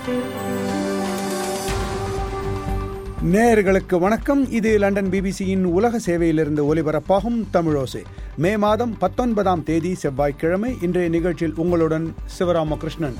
நேயர்களுக்கு வணக்கம் இது லண்டன் பிபிசியின் உலக சேவையிலிருந்து ஒலிபரப்பாகும் தமிழோசை மே மாதம் பத்தொன்பதாம் தேதி செவ்வாய்க்கிழமை இன்றைய நிகழ்ச்சியில் உங்களுடன் சிவராமகிருஷ்ணன்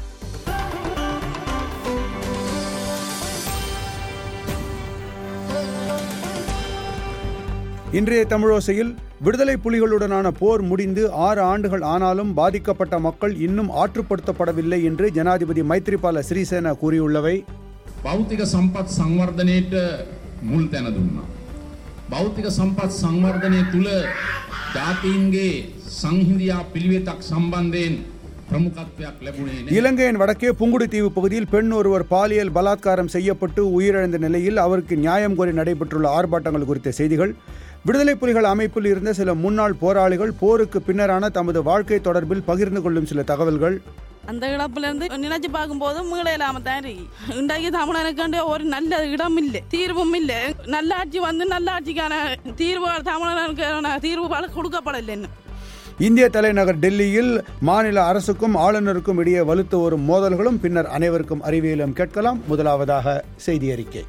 இன்றைய தமிழோசையில் விடுதலை புலிகளுடனான போர் முடிந்து ஆறு ஆண்டுகள் ஆனாலும் பாதிக்கப்பட்ட மக்கள் இன்னும் ஆற்றுப்படுத்தப்படவில்லை என்று ஜனாதிபதி மைத்ரிபால சிறிசேன கூறியுள்ளவை භෞතික සම්පත් සංවර්ධනයට මුල් තැන දුන්නා. භෞතික සම්පත් සංවර්ධනය තුළ ජාතීන්ගේ සංහිඳියා පිළිවෙතක් සම්බන්ධයෙන් ප්‍රමුඛත්වයක් ලැබුණේ නෑ. இலங்கையின் வடக்கே புங்குடுதீவு பகுதியில் பெண் ஒருவர் பாலியல் பலாத்காரம் செய்யப்பட்டு உயிரிழந்த நிலையில் அவருக்கு நியாயம் கோரி நடைபெற்றுள்ள ஆர்ப்பாட்டங்கள் குறித்த செய்திகள் விடுதலை புலிகள் அமைப்பில் இருந்த சில முன்னாள் போராளிகள் போருக்கு பின்னரான தமது வாழ்க்கை தொடர்பில் பகிர்ந்து கொள்ளும் சில தகவல்கள் அந்த இழப்புல இருந்து நினைச்சு பார்க்கும்போது மீள இல்லாம தான் இருக்கு இன்றைக்கு தமிழனுக்கு ஒரு நல்ல இடம் இல்லை தீர்வும் இல்லை நல்ல ஆட்சி வந்து நல்ல ஆட்சிக்கான தீர்வு தமிழனுக்கு தீர்வு பல கொடுக்கப்படலை இன்னும் இந்திய தலைநகர் டெல்லியில் மாநில அரசுக்கும் ஆளுநருக்கும் இடையே வலுத்து வரும் மோதல்களும் பின்னர் அனைவருக்கும் அறிவியலும் கேட்கலாம் முதலாவதாக செய்தி அறிக்கை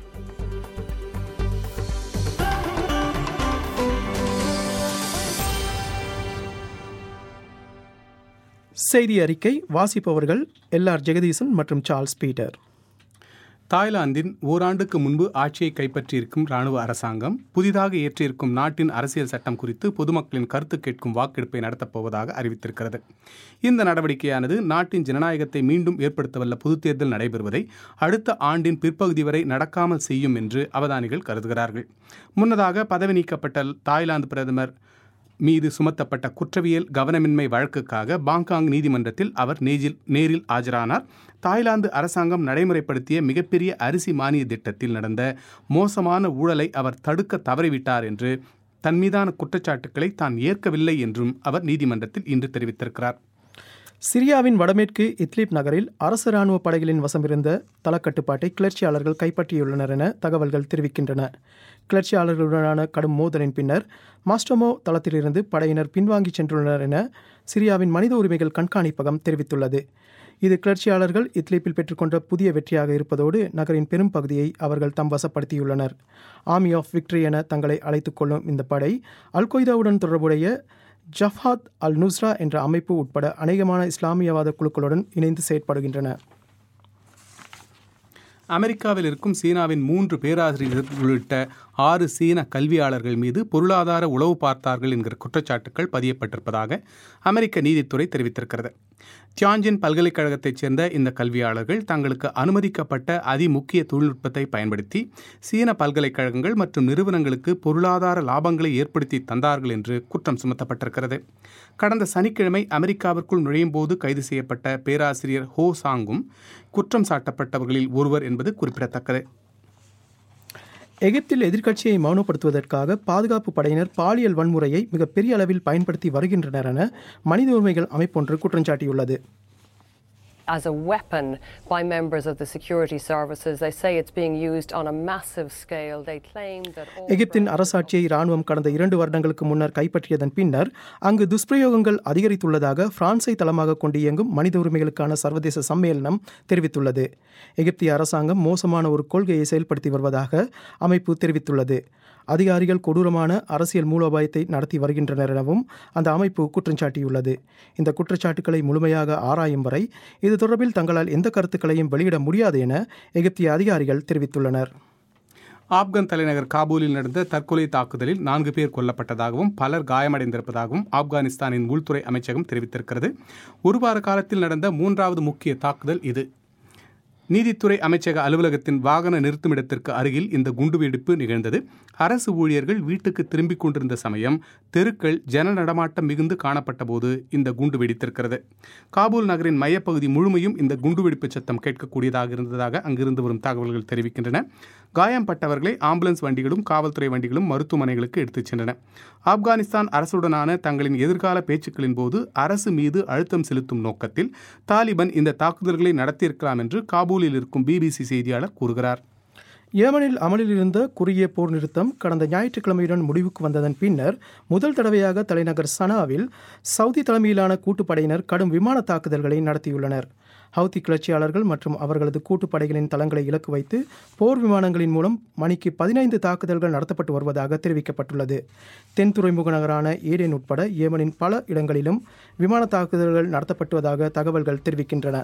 செய்தி அறிக்கை வாசிப்பவர்கள் எல்ஆர் ஜெகதீசன் மற்றும் சார்ல்ஸ் பீட்டர் தாய்லாந்தின் ஓராண்டுக்கு முன்பு ஆட்சியை கைப்பற்றியிருக்கும் ராணுவ அரசாங்கம் புதிதாக இயற்றியிருக்கும் நாட்டின் அரசியல் சட்டம் குறித்து பொதுமக்களின் கருத்து கேட்கும் வாக்கெடுப்பை நடத்தப் போவதாக அறிவித்திருக்கிறது இந்த நடவடிக்கையானது நாட்டின் ஜனநாயகத்தை மீண்டும் ஏற்படுத்தவல்ல பொதுத் தேர்தல் நடைபெறுவதை அடுத்த ஆண்டின் பிற்பகுதி வரை நடக்காமல் செய்யும் என்று அவதானிகள் கருதுகிறார்கள் முன்னதாக பதவி நீக்கப்பட்ட தாய்லாந்து பிரதமர் மீது சுமத்தப்பட்ட குற்றவியல் கவனமின்மை வழக்குக்காக பாங்காங் நீதிமன்றத்தில் அவர் நேஜில் நேரில் ஆஜரானார் தாய்லாந்து அரசாங்கம் நடைமுறைப்படுத்திய மிகப்பெரிய அரிசி மானிய திட்டத்தில் நடந்த மோசமான ஊழலை அவர் தடுக்க தவறிவிட்டார் என்று தன் மீதான குற்றச்சாட்டுக்களை தான் ஏற்கவில்லை என்றும் அவர் நீதிமன்றத்தில் இன்று தெரிவித்திருக்கிறார் சிரியாவின் வடமேற்கு இத்லிப் நகரில் அரசு ராணுவ படைகளின் வசமிருந்த தளக்கட்டுப்பாட்டை கிளர்ச்சியாளர்கள் கைப்பற்றியுள்ளனர் என தகவல்கள் தெரிவிக்கின்றன கிளர்ச்சியாளர்களுடனான கடும் மோதலின் பின்னர் மாஸ்டோமோ தளத்திலிருந்து படையினர் பின்வாங்கி சென்றுள்ளனர் என சிரியாவின் மனித உரிமைகள் கண்காணிப்பகம் தெரிவித்துள்ளது இது கிளர்ச்சியாளர்கள் இத்லிப்பில் பெற்றுக்கொண்ட புதிய வெற்றியாக இருப்பதோடு நகரின் பெரும் பகுதியை அவர்கள் தம் வசப்படுத்தியுள்ளனர் ஆர்மி ஆஃப் விக்டரி என தங்களை அழைத்துக் கொள்ளும் இந்த படை அல் கொய்தாவுடன் தொடர்புடைய ஜஃபாத் அல் நுஸ்ரா என்ற அமைப்பு உட்பட அநேகமான இஸ்லாமியவாத குழுக்களுடன் இணைந்து செயற்படுகின்றன அமெரிக்காவில் இருக்கும் சீனாவின் மூன்று பேராசிரியர்கள் உள்ளிட்ட ஆறு சீன கல்வியாளர்கள் மீது பொருளாதார உளவு பார்த்தார்கள் என்கிற குற்றச்சாட்டுகள் பதியப்பட்டிருப்பதாக அமெரிக்க நீதித்துறை தெரிவித்திருக்கிறது தியான்ஜின் பல்கலைக்கழகத்தைச் சேர்ந்த இந்த கல்வியாளர்கள் தங்களுக்கு அனுமதிக்கப்பட்ட அதிமுக்கிய தொழில்நுட்பத்தை பயன்படுத்தி சீன பல்கலைக்கழகங்கள் மற்றும் நிறுவனங்களுக்கு பொருளாதார லாபங்களை ஏற்படுத்தி தந்தார்கள் என்று குற்றம் சுமத்தப்பட்டிருக்கிறது கடந்த சனிக்கிழமை அமெரிக்காவிற்குள் நுழையும் போது கைது செய்யப்பட்ட பேராசிரியர் ஹோ சாங்கும் குற்றம் சாட்டப்பட்டவர்களில் ஒருவர் என்பது குறிப்பிடத்தக்கது எகிப்தில் எதிர்க்கட்சியை மௌனப்படுத்துவதற்காக பாதுகாப்பு படையினர் பாலியல் வன்முறையை மிகப்பெரிய அளவில் பயன்படுத்தி வருகின்றனர் என மனித உரிமைகள் அமைப்பொன்று குற்றஞ்சாட்டியுள்ளது as a weapon by members of the security services. They say it's being used on a massive scale. They claim that all எகிப்தின் அரசாட்சியை ராணுவம் கடந்த இரண்டு வருடங்களுக்கு முன்னர் கைப்பற்றியதன் பின்னர் அங்கு துஷ்பிரயோகங்கள் அதிகரித்துள்ளதாக பிரான்ஸை தளமாக கொண்டு இயங்கும் மனித உரிமைகளுக்கான சர்வதேச சம்மேளனம் தெரிவித்துள்ளது எகிப்திய அரசாங்கம் மோசமான ஒரு கொள்கையை செயல்படுத்தி வருவதாக அமைப்பு தெரிவித்துள்ளது அதிகாரிகள் கொடூரமான அரசியல் மூலோபாயத்தை நடத்தி வருகின்றனர் எனவும் அந்த அமைப்பு குற்றஞ்சாட்டியுள்ளது இந்த குற்றச்சாட்டுக்களை முழுமையாக ஆராயும் வரை இது தொடர்பில் தங்களால் எந்த கருத்துக்களையும் வெளியிட முடியாது என எகிப்திய அதிகாரிகள் தெரிவித்துள்ளனர் ஆப்கான் தலைநகர் காபூலில் நடந்த தற்கொலை தாக்குதலில் நான்கு பேர் கொல்லப்பட்டதாகவும் பலர் காயமடைந்திருப்பதாகவும் ஆப்கானிஸ்தானின் உள்துறை அமைச்சகம் தெரிவித்திருக்கிறது ஒரு வார காலத்தில் நடந்த மூன்றாவது முக்கிய தாக்குதல் இது நீதித்துறை அமைச்சக அலுவலகத்தின் வாகன நிறுத்துமிடத்திற்கு அருகில் இந்த குண்டுவெடிப்பு நிகழ்ந்தது அரசு ஊழியர்கள் வீட்டுக்கு திரும்பிக் கொண்டிருந்த சமயம் தெருக்கள் ஜன நடமாட்டம் மிகுந்து காணப்பட்ட போது இந்த குண்டு வெடித்திருக்கிறது காபூல் நகரின் மையப்பகுதி முழுமையும் இந்த குண்டுவெடிப்பு சத்தம் கேட்கக்கூடியதாக இருந்ததாக அங்கிருந்து வரும் தகவல்கள் தெரிவிக்கின்றன காயம்பட்டவர்களை ஆம்புலன்ஸ் வண்டிகளும் காவல்துறை வண்டிகளும் மருத்துவமனைகளுக்கு எடுத்துச் சென்றன ஆப்கானிஸ்தான் அரசுடனான தங்களின் எதிர்கால பேச்சுக்களின் போது அரசு மீது அழுத்தம் செலுத்தும் நோக்கத்தில் தாலிபன் இந்த தாக்குதல்களை நடத்தியிருக்கலாம் என்று காபூலில் இருக்கும் பிபிசி செய்தியாளர் கூறுகிறார் ஏமனில் அமலில் இருந்த குறுகிய போர் நிறுத்தம் கடந்த ஞாயிற்றுக்கிழமையுடன் முடிவுக்கு வந்ததன் பின்னர் முதல் தடவையாக தலைநகர் சனாவில் சவுதி தலைமையிலான கூட்டுப்படையினர் கடும் விமான தாக்குதல்களை நடத்தியுள்ளனர் ஹவுதி கிளர்ச்சியாளர்கள் மற்றும் அவர்களது கூட்டுப்படைகளின் தளங்களை இலக்கு வைத்து போர் விமானங்களின் மூலம் மணிக்கு பதினைந்து தாக்குதல்கள் நடத்தப்பட்டு வருவதாக தெரிவிக்கப்பட்டுள்ளது தென் துறைமுக நகரான ஏடேன் உட்பட ஏமனின் பல இடங்களிலும் விமான தாக்குதல்கள் நடத்தப்பட்டுவதாக தகவல்கள் தெரிவிக்கின்றன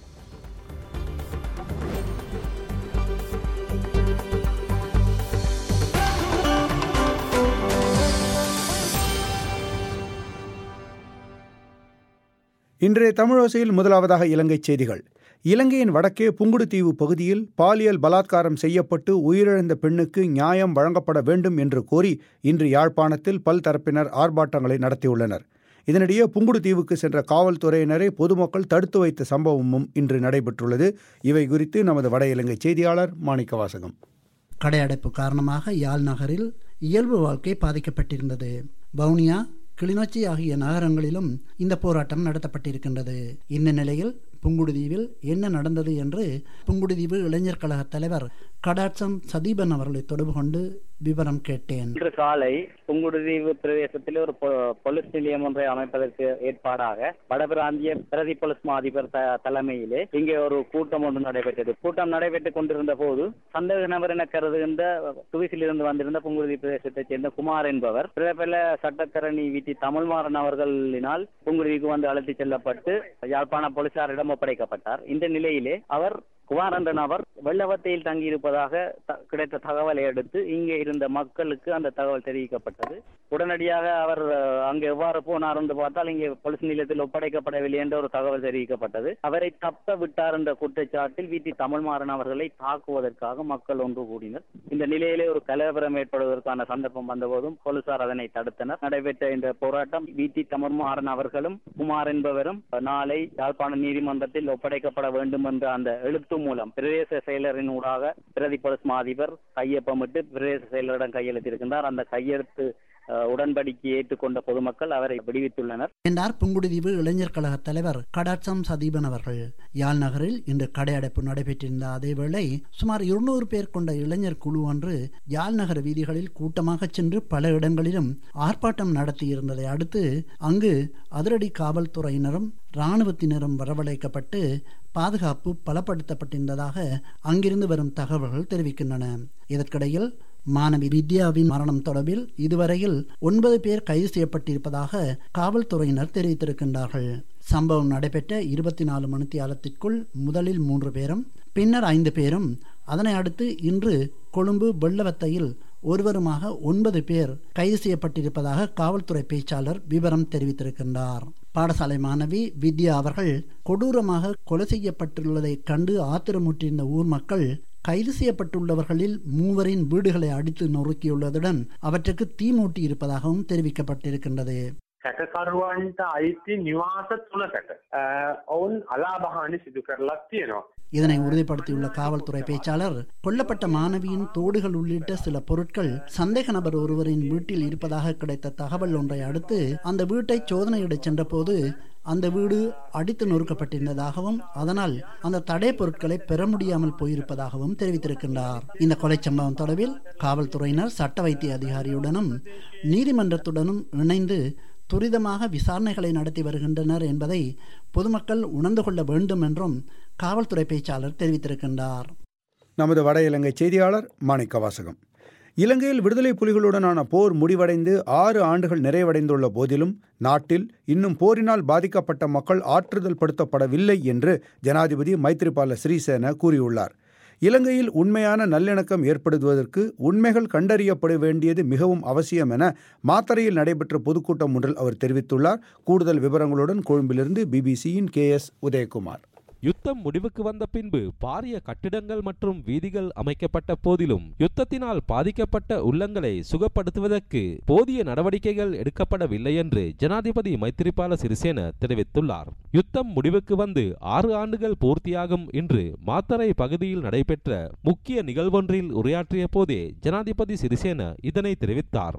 இன்றைய தமிழோசையில் முதலாவதாக இலங்கை செய்திகள் இலங்கையின் வடக்கே புங்குடுதீவு பகுதியில் பாலியல் பலாத்காரம் செய்யப்பட்டு உயிரிழந்த பெண்ணுக்கு நியாயம் வழங்கப்பட வேண்டும் என்று கோரி இன்று யாழ்ப்பாணத்தில் பல்தரப்பினர் ஆர்ப்பாட்டங்களை நடத்தியுள்ளனர் இதனிடையே புங்குடுதீவுக்கு சென்ற காவல்துறையினரை பொதுமக்கள் தடுத்து வைத்த சம்பவமும் இன்று நடைபெற்றுள்ளது இவை குறித்து நமது வட இலங்கை செய்தியாளர் மாணிக்கவாசகம் கடையடைப்பு காரணமாக யாழ் நகரில் இயல்பு வாழ்க்கை பாதிக்கப்பட்டிருந்தது வவுனியா கிளிநொச்சி ஆகிய நகரங்களிலும் இந்த போராட்டம் நடத்தப்பட்டிருக்கின்றது இந்த நிலையில் புங்குடுதீவில் என்ன நடந்தது என்று புங்குடுதீவு இளைஞர் கழக தலைவர் கடாட்சம் சதீபன் அவர்களை தொடர்பு கொண்டு விவரம் கேட்டேன் இன்று காலை புங்குடுதீவு பிரதேசத்தில் ஒரு போலீஸ் நிலையம் ஒன்றை அமைப்பதற்கு ஏற்பாடாக வடபிராந்திய பிரதி போலீஸ் மா அதிபர் தலைமையிலே இங்கே ஒரு கூட்டம் ஒன்று நடைபெற்றது கூட்டம் நடைபெற்றுக் கொண்டிருந்த போது சந்தேக நபர் என கருதுகின்ற சுவிசில் இருந்து வந்திருந்த புங்குடுதி பிரதேசத்தைச் சேர்ந்த குமார் என்பவர் பிரபல சட்டத்தரணி விதி தமிழ்மாறன் அவர்களினால் புங்குடுதிக்கு வந்து அழைத்துச் செல்லப்பட்டு யாழ்ப்பாண போலீசாரிடம் ஒப்படைக்கப்பட்டார் இந்த நிலையிலே அவர் குமார் என்ற நபர் வெள்ளவத்தையில் தங்கியிருப்பதாக கிடைத்த தகவலை அடுத்து இங்கே இருந்த மக்களுக்கு அந்த தகவல் தெரிவிக்கப்பட்டது உடனடியாக அவர் அங்கு எவ்வாறு போனார் என்று பார்த்தால் இங்கே போலீஸ் நிலையத்தில் ஒப்படைக்கப்படவில்லை என்ற ஒரு தகவல் தெரிவிக்கப்பட்டது அவரை தப்ப விட்டார் என்ற குற்றச்சாட்டில் வீட்டி தமிழ்மாறன் அவர்களை தாக்குவதற்காக மக்கள் ஒன்று கூடினர் இந்த நிலையிலே ஒரு கலவரம் ஏற்படுவதற்கான சந்தர்ப்பம் வந்தபோதும் போலீசார் அதனை தடுத்தனர் நடைபெற்ற இந்த போராட்டம் வீட்டி தமிழ்மாறன் அவர்களும் குமார் என்பவரும் நாளை யாழ்ப்பாண நீதிமன்றத்தில் ஒப்படைக்கப்பட வேண்டும் என்ற அந்த எழுத்து மூலம் பிரதேச செயலரின் ஊடாக பிரதி போலீஸ் மாதிபர் கையொப்பமிட்டு பிரதேச செயலரிடம் கையெழுத்திருக்கின்றார் அந்த கையெழுத்து உடன்படிக்கை ஏற்றுக்கொண்ட பொதுமக்கள் அவரை விடுவித்துள்ளனர் என்றார் புங்குடுதீவு இளைஞர் கழக தலைவர் கடாட்சம் சதீபன் அவர்கள் யாழ் நகரில் இன்று கடையடைப்பு நடைபெற்றிருந்த அதேவேளை சுமார் இருநூறு பேர் கொண்ட இளைஞர் குழு ஒன்று யாழ் நகர வீதிகளில் கூட்டமாக சென்று பல இடங்களிலும் ஆர்ப்பாட்டம் நடத்தியிருந்ததை அடுத்து அங்கு அதிரடி காவல்துறையினரும் இராணுவத்தினரும் வரவழைக்கப்பட்டு பாதுகாப்பு பலப்படுத்தப்பட்டிருந்ததாக அங்கிருந்து வரும் தகவல்கள் தெரிவிக்கின்றன இதற்கிடையில் மாணவி வித்யாவின் மரணம் தொடர்பில் இதுவரையில் ஒன்பது பேர் கைது செய்யப்பட்டிருப்பதாக காவல்துறையினர் தெரிவித்திருக்கின்றார்கள் சம்பவம் நடைபெற்ற இருபத்தி நாலு மணித்தியாலத்திற்குள் முதலில் மூன்று பேரும் பின்னர் ஐந்து பேரும் அதனை அடுத்து இன்று கொழும்பு வெள்ளவத்தையில் ஒருவருமாக ஒன்பது பேர் கைது செய்யப்பட்டிருப்பதாக காவல்துறை பேச்சாளர் விவரம் தெரிவித்திருக்கின்றார் பாடசாலை மாணவி வித்யா அவர்கள் கொடூரமாக கொலை செய்யப்பட்டுள்ளதை கண்டு ஆத்திரமுற்றிருந்த ஊர் மக்கள் கைது செய்யப்பட்டுள்ளவர்களில் மூவரின் வீடுகளை அடித்து நொறுக்கியுள்ளதுடன் அவற்றுக்கு தீ மூட்டி இருப்பதாகவும் தெரிவிக்கப்பட்டிருக்கின்றது සැකකරුවන්ට අයිති නිවාස තුනකට ඔවුන් අලාභහානි සිදු කරලක් තියෙනවා. இதனை உறுதிப்படுத்தியுள்ள காவல்துறை பேச்சாளர் கொல்லப்பட்ட மாணவியின் தோடுகள் உள்ளிட்ட சில பொருட்கள் சந்தேக நபர் ஒருவரின் வீட்டில் இருப்பதாக கிடைத்த தகவல் ஒன்றை அடுத்து அந்த வீட்டை சோதனையிடச் சென்றபோது அந்த வீடு அடித்து நொறுக்கப்பட்டிருந்ததாகவும் அதனால் அந்த தடை பொருட்களை பெற முடியாமல் போயிருப்பதாகவும் தெரிவித்திருக்கின்றார் இந்த கொலை சம்பவம் தொடர்பில் காவல்துறையினர் சட்ட வைத்திய அதிகாரியுடனும் நீதிமன்றத்துடனும் இணைந்து துரிதமாக விசாரணைகளை நடத்தி வருகின்றனர் என்பதை பொதுமக்கள் உணர்ந்து கொள்ள வேண்டும் என்றும் காவல்துறை பேச்சாளர் தெரிவித்திருக்கின்றார் நமது வட இலங்கை செய்தியாளர் மாணிக்க வாசகம் இலங்கையில் விடுதலை புலிகளுடனான போர் முடிவடைந்து ஆறு ஆண்டுகள் நிறைவடைந்துள்ள போதிலும் நாட்டில் இன்னும் போரினால் பாதிக்கப்பட்ட மக்கள் ஆற்றுதல் படுத்தப்படவில்லை என்று ஜனாதிபதி மைத்ரிபால சிறிசேன கூறியுள்ளார் இலங்கையில் உண்மையான நல்லிணக்கம் ஏற்படுத்துவதற்கு உண்மைகள் கண்டறியப்பட வேண்டியது மிகவும் அவசியம் என மாத்தறையில் நடைபெற்ற பொதுக்கூட்டம் ஒன்றில் அவர் தெரிவித்துள்ளார் கூடுதல் விவரங்களுடன் கொழும்பிலிருந்து பிபிசியின் கே எஸ் உதயகுமார் யுத்தம் முடிவுக்கு வந்த பின்பு பாரிய கட்டிடங்கள் மற்றும் வீதிகள் அமைக்கப்பட்ட போதிலும் யுத்தத்தினால் பாதிக்கப்பட்ட உள்ளங்களை சுகப்படுத்துவதற்கு போதிய நடவடிக்கைகள் எடுக்கப்படவில்லை என்று ஜனாதிபதி மைத்திரிபால சிறிசேன தெரிவித்துள்ளார் யுத்தம் முடிவுக்கு வந்து ஆறு ஆண்டுகள் பூர்த்தியாகும் இன்று மாத்தறை பகுதியில் நடைபெற்ற முக்கிய நிகழ்வொன்றில் உரையாற்றிய போதே ஜனாதிபதி சிறிசேன இதனை தெரிவித்தார்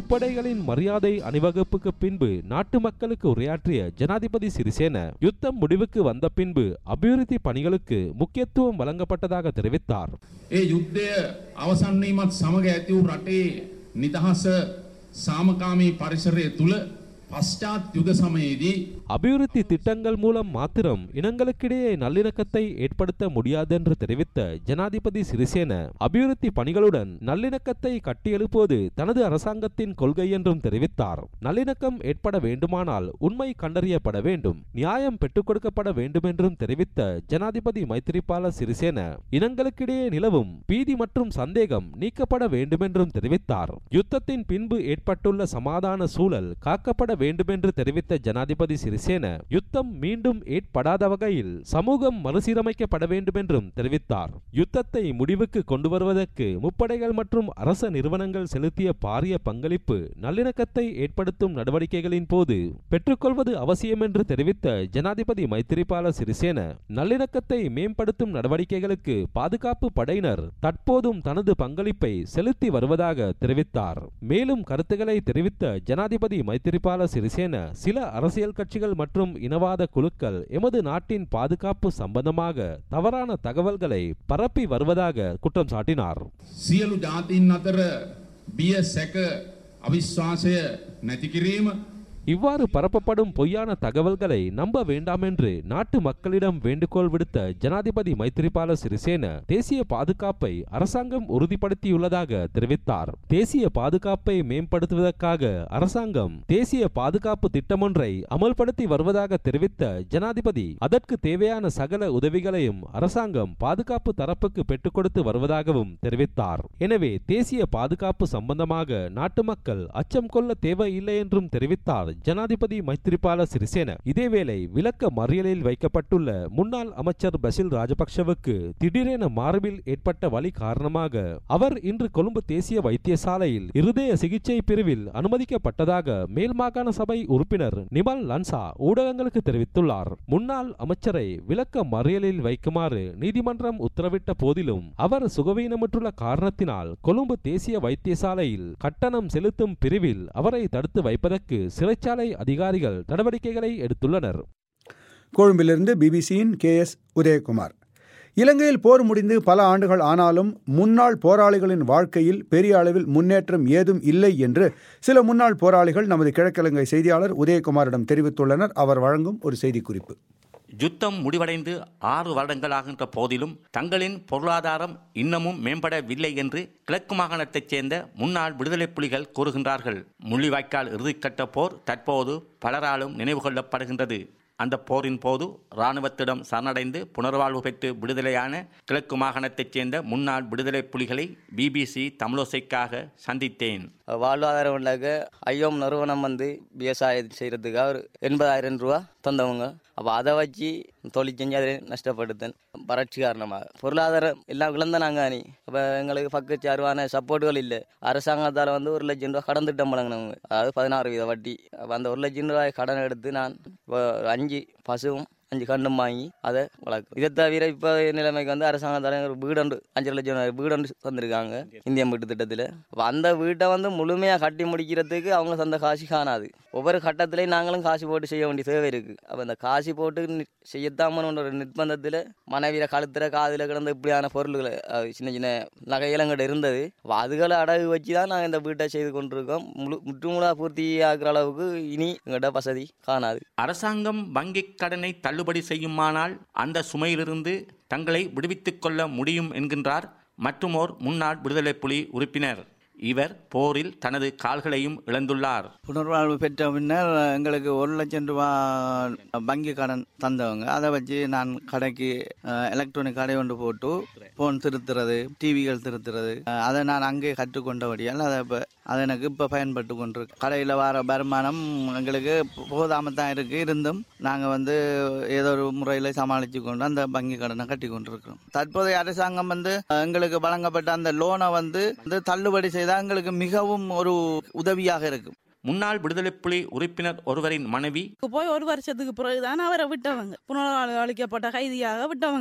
முப்படைகளின் மரியாதை அணிவகுப்புக்கு பின்பு நாட்டு மக்களுக்கு உரையாற்றிய ஜனாதிபதி சிறிசேன யுத்தம் முடிவுக்கு வந்த பின்பு அபிவிருத்தி பணிகளுக்கு முக்கியத்துவம் வழங்கப்பட்டதாக தெரிவித்தார் ඒ යුද්ධය අවසන් වීමත් සමග ඇති වූ රටේ නිදහස සාමකාමී පරිසරය තුළ පශ්චාත් යුද සමයේදී அபிவிருத்தி திட்டங்கள் மூலம் மாத்திரம் இனங்களுக்கிடையே நல்லிணக்கத்தை ஏற்படுத்த முடியாதென்று தெரிவித்த ஜனாதிபதி சிறிசேன அபிவிருத்தி பணிகளுடன் நல்லிணக்கத்தை கட்டியெழுப்புவது தனது அரசாங்கத்தின் கொள்கை என்றும் தெரிவித்தார் நல்லிணக்கம் ஏற்பட வேண்டுமானால் உண்மை கண்டறியப்பட வேண்டும் நியாயம் பெற்றுக் கொடுக்கப்பட வேண்டும் என்றும் தெரிவித்த ஜனாதிபதி மைத்திரிபால சிறிசேன இனங்களுக்கிடையே நிலவும் பீதி மற்றும் சந்தேகம் நீக்கப்பட வேண்டுமென்றும் தெரிவித்தார் யுத்தத்தின் பின்பு ஏற்பட்டுள்ள சமாதான சூழல் காக்கப்பட வேண்டுமென்று தெரிவித்த ஜனாதிபதி சிறிசேன யுத்தம் மீண்டும் ஏற்படாத வகையில் சமூகம் மறுசீரமைக்கப்பட வேண்டுமென்றும் தெரிவித்தார் யுத்தத்தை முடிவுக்கு கொண்டு வருவதற்கு முப்படைகள் மற்றும் அரச நிறுவனங்கள் செலுத்திய பாரிய பங்களிப்பு நல்லிணக்கத்தை ஏற்படுத்தும் நடவடிக்கைகளின் போது பெற்றுக்கொள்வது அவசியம் என்று தெரிவித்த ஜனாதிபதி மைத்திரிபால சிறிசேன நல்லிணக்கத்தை மேம்படுத்தும் நடவடிக்கைகளுக்கு பாதுகாப்பு படையினர் தற்போதும் தனது பங்களிப்பை செலுத்தி வருவதாக தெரிவித்தார் மேலும் கருத்துக்களை தெரிவித்த ஜனாதிபதி மைத்திரிபால சிறிசேன சில அரசியல் கட்சிகள் மற்றும் இனவாத குழுக்கள் எமது நாட்டின் பாதுகாப்பு சம்பந்தமாக தவறான தகவல்களை பரப்பி வருவதாக குற்றம் சாட்டினார் සියලු ජාතීන් අතර බිය සැක අවිශ්වාසය නැති කිරීම இவ்வாறு பரப்பப்படும் பொய்யான தகவல்களை நம்ப வேண்டாம் என்று நாட்டு மக்களிடம் வேண்டுகோள் விடுத்த ஜனாதிபதி மைத்திரிபால சிறிசேன தேசிய பாதுகாப்பை அரசாங்கம் உறுதிப்படுத்தியுள்ளதாக தெரிவித்தார் தேசிய பாதுகாப்பை மேம்படுத்துவதற்காக அரசாங்கம் தேசிய பாதுகாப்பு திட்டமொன்றை அமல்படுத்தி வருவதாக தெரிவித்த ஜனாதிபதி அதற்கு தேவையான சகல உதவிகளையும் அரசாங்கம் பாதுகாப்பு தரப்புக்கு பெற்றுக் கொடுத்து வருவதாகவும் தெரிவித்தார் எனவே தேசிய பாதுகாப்பு சம்பந்தமாக நாட்டு மக்கள் அச்சம் கொள்ள தேவையில்லை என்றும் தெரிவித்தார் ஜனாதிபதி மைத்திரிபால சிறிசேன இதேவேளை விளக்க மறியலில் வைக்கப்பட்டுள்ள முன்னாள் அமைச்சர் பசில் ராஜபக்ஷவுக்கு திடீரென மார்பில் ஏற்பட்ட வலி காரணமாக அவர் இன்று கொழும்பு தேசிய வைத்தியசாலையில் இருதய சிகிச்சை பிரிவில் அனுமதிக்கப்பட்டதாக மேல் மாகாண சபை உறுப்பினர் நிமல் லன்சா ஊடகங்களுக்கு தெரிவித்துள்ளார் முன்னாள் அமைச்சரை விளக்க மறியலில் வைக்குமாறு நீதிமன்றம் உத்தரவிட்ட போதிலும் அவர் சுகவீனமுற்றுள்ள காரணத்தினால் கொழும்பு தேசிய வைத்தியசாலையில் கட்டணம் செலுத்தும் பிரிவில் அவரை தடுத்து வைப்பதற்கு சிறைச்சாலை அதிகாரிகள் நடவடிக்கைகளை எடுத்துள்ளனர் கொழும்பிலிருந்து பிபிசியின் கே எஸ் உதயகுமார் இலங்கையில் போர் முடிந்து பல ஆண்டுகள் ஆனாலும் முன்னாள் போராளிகளின் வாழ்க்கையில் பெரிய அளவில் முன்னேற்றம் ஏதும் இல்லை என்று சில முன்னாள் போராளிகள் நமது கிழக்கிழங்கை செய்தியாளர் உதயகுமாரிடம் தெரிவித்துள்ளனர் அவர் வழங்கும் ஒரு செய்திக்குறிப்பு யுத்தம் முடிவடைந்து ஆறு வருடங்களாகின்ற போதிலும் தங்களின் பொருளாதாரம் இன்னமும் மேம்படவில்லை என்று கிழக்கு மாகாணத்தைச் சேர்ந்த முன்னாள் விடுதலை புலிகள் கூறுகின்றார்கள் முள்ளிவாய்க்கால் இறுதிக்கட்ட போர் தற்போது பலராலும் நினைவு கொள்ளப்படுகின்றது அந்த போரின் போது இராணுவத்திடம் சரணடைந்து புனர்வாழ்வு பெற்று விடுதலையான கிழக்கு மாகாணத்தைச் சேர்ந்த முன்னாள் விடுதலை புலிகளை பிபிசி தமிழோசைக்காக சந்தித்தேன் வாழ்வாதாரம் உள்ளாக ஐயோம் நிறுவனம் வந்து விவசாயம் செய்கிறதுக்காக ஒரு எண்பதாயிரம் ரூபா தந்தவங்க அப்போ அதை வச்சு தொழில் செஞ்சு அதை நஷ்டப்படுத்தேன் வறட்சி காரணமாக பொருளாதாரம் எல்லாம் இழந்த நாங்கள் அணி அப்போ எங்களுக்கு பக்கச்சார்பான சப்போர்ட்டுகள் இல்லை அரசாங்கத்தால் வந்து ஒரு லட்சம் ரூபா கடன் திட்டம் வழங்கினவங்க அதாவது பதினாறு வீத வட்டி அப்போ அந்த ஒரு லட்சம் ரூபாய் கடன் எடுத்து நான் இப்போ அஞ்சு பசுவும் அஞ்சு கண்ணும் வாங்கி அதை வளர்க்கும் இதை தவிர இப்போ நிலைமைக்கு வந்து அரசாங்கத்தால் ஒரு வீடொன்று அஞ்சு லட்சம் வீடொன்று தந்திருக்காங்க இந்திய வீட்டு திட்டத்தில் அப்போ அந்த வீட்டை வந்து முழுமையாக கட்டி முடிக்கிறதுக்கு அவங்க தந்த காசு காணாது ஒவ்வொரு கட்டத்திலையும் நாங்களும் காசு போட்டு செய்ய வேண்டிய தேவை இருக்குது அப்போ அந்த காசு போட்டு நி- செய்யத்தாமன்னு ஒரு நிர்பந்தத்தில் மனைவியில் கழுத்துல காதில் கிடந்த இப்படியான பொருள்களை அஹ், சின்ன சின்ன நகையிலங்கிட்ட இருந்தது அப்ப அதுகளை அடகு வச்சு தான் நாங்கள் இந்த வீட்டை செய்து கொண்டிருக்கோம் முழு முற்றுமுழா பூர்த்தி ஆகிற அளவுக்கு இனி எங்கள்கிட்ட வசதி காணாது அரசாங்கம் வங்கிக் கடனை தள்ளுபடி செய்யுமானால் அந்த சுமையிலிருந்து தங்களை விடுவித்துக் கொள்ள முடியும் என்கின்றார் மற்றுமோர் முன்னாள் விடுதலை புலி உறுப்பினர் இவர் போரில் தனது கால்களையும் இழந்துள்ளார் புனர்வாழ்வு பெற்ற பின்னர் எங்களுக்கு ஒரு லட்சம் ரூபா வங்கி கடன் தந்தவங்க அதை வச்சு நான் கடைக்கு எலக்ட்ரானிக் கடை ஒன்று போட்டு ஃபோன் திருத்துறது டிவிகள் திருத்துறது அஹ், அதை நான் அங்கே கற்றுக்கொண்டபடியால் அதை இப்போ அது எனக்கு இப்போ பயன்பட்டு கொண்டிருக்கு கடையில் வர வருமானம் எங்களுக்கு போதாமல் தான் இருக்குது இருந்தும் நாங்கள் வந்து ஏதோ ஒரு முறையில் சமாளித்து கொண்டு அந்த வங்கி கடனை கட்டி கொண்டிருக்கிறோம் தற்போதைய அரசாங்கம் வந்து அஹ், எங்களுக்கு வழங்கப்பட்ட அந்த லோனை வந்து வந்து தள்ளுபடி செய்தால் எங்களுக்கு மிகவும் ஒரு உதவியாக இருக்கும் முன்னாள் விடுதலை புலி உறுப்பினர் ஒருவரின் மனைவி போய் ஒரு வருஷத்துக்கு பிறகுதான் அவரை விட்டவங்க புனரளிக்கப்பட்ட கைதியாக விட்டவங்க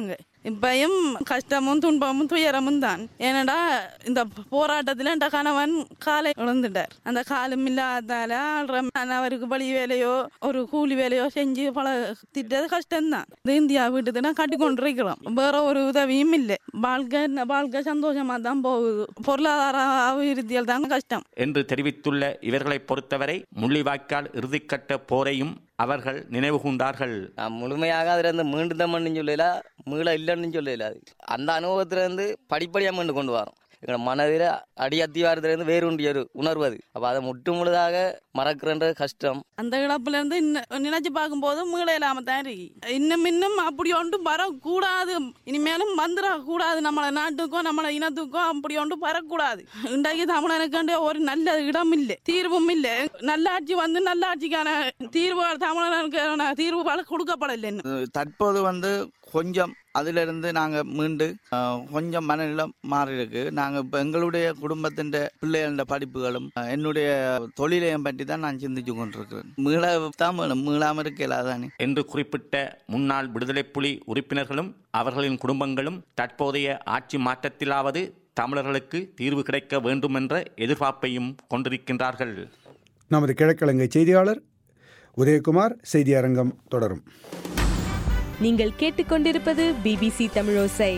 இப்பயும் கஷ்டமும் துன்பமும் துயரமும் தான் ஏனடா இந்த போராட்டத்தில் என் கணவன் காலை இழந்துட்டார் அந்த காலம் இல்லாதால ஆள்ற நான் அவருக்கு வழி வேலையோ ஒரு கூலி வேலையோ செஞ்சு பல திட்டது கஷ்டம்தான் இது இந்தியா வீட்டுனா கட்டி கொண்டு இருக்கிறோம் வேற ஒரு உதவியும் இல்லை வாழ்க்கை வாழ்க்கை சந்தோஷமா தான் போகுது பொருளாதார அபிவிருத்தியில் தான் கஷ்டம் என்று தெரிவித்துள்ள இவர்களை பொறுத்தவரை முள்ளிவாய்க்கால் இறுதிக்கட்ட போரையும் அவர்கள் நினைவு கூர்ந்தார்கள் நான் முழுமையாக அதுல இருந்து மீண்டு தான் சொல்லல மீள இல்லைன்னு சொல்லல அது அந்த அனுபவத்துல இருந்து படிப்படியா மீண்டு கொண்டு வரோம் எங்களோட மனதில் அடி அத்திவாரத்திலிருந்து வேறு ஒரு உணர்வு அது அப்போ அதை முற்று முழுதாக மறக்கிறன்றது கஷ்டம் அந்த இழப்புல இருந்து இன்ன- நினைச்சு பார்க்கும்போது மீள இல்லாம தான் இருக்கு இன்னும் இன்னும் அப்படி ஒன்றும் வரக்கூடாது இனிமேலும் வந்துட கூடாது நம்மள நாட்டுக்கும் நம்மள இனத்துக்கும் அப்படி ஒன்றும் வரக்கூடாது இன்றைக்கு தமிழனுக்காண்டி ஒரு நல்ல இடம் இல்லை தீர்வும் இல்லை நல்லாட்சி வந்து நல்லாட்சிக்கான தீர்வு தமிழனுக்கான தீர்வு பல கொடுக்கப்படலை இன்னும் தற்போது வந்து கொஞ்சம் அதிலிருந்து நாங்கள் மீண்டு அஹ், கொஞ்சம் மனநிலம் மாறி இருக்கு நாங்கள் இப்போ எங்களுடைய குடும்பத்தின் பிள்ளைகள படிப்புகளும் அஹ், என்னுடைய தொழிலையும் பற்றி தான் நான் சிந்திச்சு கொண்டிருக்கிறேன் மீள தான் வேணும் மீளாமல் இருக்கல தானே என்று குறிப்பிட்ட முன்னாள் விடுதலை புலி உறுப்பினர்களும் அவர்களின் குடும்பங்களும் தற்போதைய ஆட்சி மாற்றத்திலாவது தமிழர்களுக்கு தீர்வு கிடைக்க வேண்டும் என்ற எதிர்பார்ப்பையும் கொண்டிருக்கின்றார்கள் நமது கிழக்கிழங்கை செய்தியாளர் உதயகுமார் செய்தி அரங்கம் தொடரும் நீங்கள் கேட்டுக்கொண்டிருப்பது பிபிசி தமிழோசை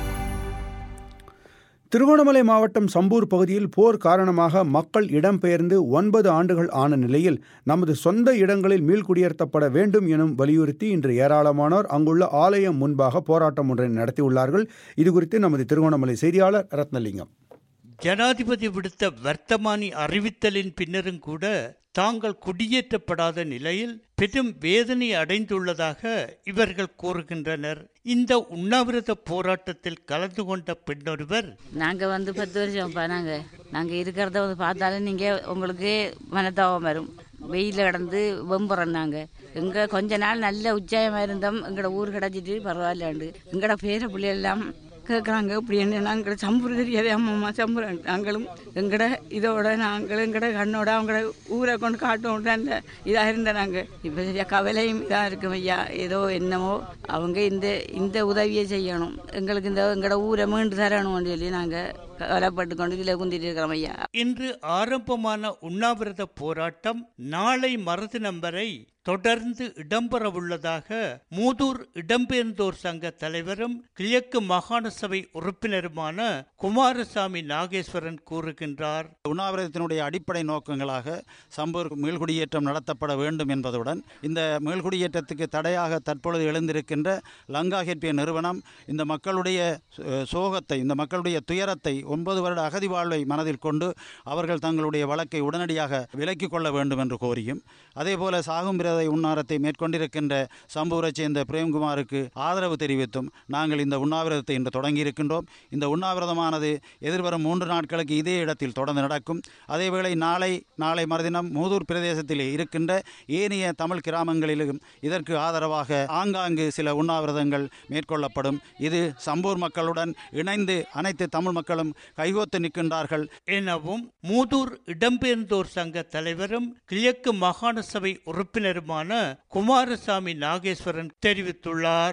திருகோணமலை மாவட்டம் சம்பூர் பகுதியில் போர் காரணமாக மக்கள் இடம்பெயர்ந்து ஒன்பது ஆண்டுகள் ஆன நிலையில் நமது சொந்த இடங்களில் மீள்குடியேற்றப்பட வேண்டும் எனும் வலியுறுத்தி இன்று ஏராளமானோர் அங்குள்ள ஆலயம் முன்பாக போராட்டம் ஒன்றை நடத்தியுள்ளார்கள் இதுகுறித்து நமது திருகோணமலை செய்தியாளர் ரத்னலிங்கம் ஜனாதிபதி விடுத்த வர்த்தமானி அறிவித்தலின் பின்னரும் கூட தாங்கள் குடியேற்றப்படாத நிலையில் பெரும் வேதனை அடைந்துள்ளதாக இவர்கள் கூறுகின்றனர் இந்த உண்ணாவிரத போராட்டத்தில் கலந்து கொண்ட பெண்ணொருவர் நாங்கள் வந்து பத்து வருஷம் இப்போ நாங்கள் நாங்கள் இருக்கிறத வந்து பார்த்தாலும் நீங்கள் உங்களுக்கு மனத்தாபம் வரும் வெயிலில் கிடந்து வெம்புறோம் நாங்கள் எங்க கொஞ்ச நாள் நல்ல உற்சாகமாக இருந்தோம் எங்களோட ஊர் கிடச்சிட்டு பரவாயில்லாண்டு எங்களோட பேர பிள்ளையெல்லாம் கேட்குறாங்க இப்படி என்ன நாங்கள் சம்பூர் தெரியாதே அம்மா சம்பூர் நாங்களும் எங்கட இதோட நாங்கள் எங்கட கண்ணோட அவங்களோட ஊரை கொண்டு காட்டும் நல்ல இதாக இருந்த நாங்கள் இப்போ சரியா கவலையும் இதாக இருக்கும் ஐயா ஏதோ என்னமோ அவங்க இந்த இந்த உதவியை செய்யணும் எங்களுக்கு இந்த எங்களோட ஊரை மீண்டு தரணும்னு சொல்லி நாங்கள் கவலைப்பட்டு கொண்டு இதில் குந்திட்டு இருக்கிறோம் ஐயா இன்று ஆரம்பமான உண்ணாவிரத போராட்டம் நாளை மறுதினம் வரை தொடர்ந்து இடம்பெறவுள்ளதாக மூதூர் இடம்பெயர்ந்தோர் சங்க தலைவரும் கிழக்கு மாகாண சபை உறுப்பினருமான குமாரசாமி நாகேஸ்வரன் கூறுகின்றார் உண்ணாவிரதத்தினுடைய அடிப்படை நோக்கங்களாக சம்பூர் மீள்குடியேற்றம் நடத்தப்பட வேண்டும் என்பதுடன் இந்த மீள்குடியேற்றத்துக்கு தடையாக தற்பொழுது எழுந்திருக்கின்ற லங்கா ஹெட்பிய நிறுவனம் இந்த மக்களுடைய அஹ், சோகத்தை இந்த மக்களுடைய துயரத்தை ஒன்பது வருட அகதி வாழ்வை மனதில் கொண்டு அவர்கள் தங்களுடைய வழக்கை உடனடியாக விலக்கிக் கொள்ள வேண்டும் என்று கோரியும் அதேபோல சாகும் பிரதை உண்ணாரத்தை மேற்கொண்டிருக்கின்ற சம்பூரைச் சேர்ந்த பிரேம்குமாருக்கு ஆதரவு தெரிவித்தும் நாங்கள் இந்த உண்ணாவிரதத்தை இன்று தொடங்கியிருக்கின்றோம் இந்த உண்ணாவிரதமானது எதிர்வரும் மூன்று நாட்களுக்கு இதே இடத்தில் தொடர்ந்து நடக்கும் அதேவேளை நாளை நாளை மறுதினம் மூதூர் பிரதேசத்தில் இருக்கின்ற ஏனைய தமிழ் கிராமங்களிலும் இதற்கு ஆதரவாக ஆங்காங்கு சில உண்ணாவிரதங்கள் மேற்கொள்ளப்படும் இது சம்பூர் மக்களுடன் இணைந்து அனைத்து தமிழ் மக்களும் கைகோத்து நிற்கின்றார்கள் எனவும் மூதூர் இடம்பெயர்ந்தோர் சங்க தலைவரும் கிழக்கு மாகாண சபை உறுப்பினருமான குமாரசாமி நாகேஸ்வரன் தெரிவித்துள்ளார்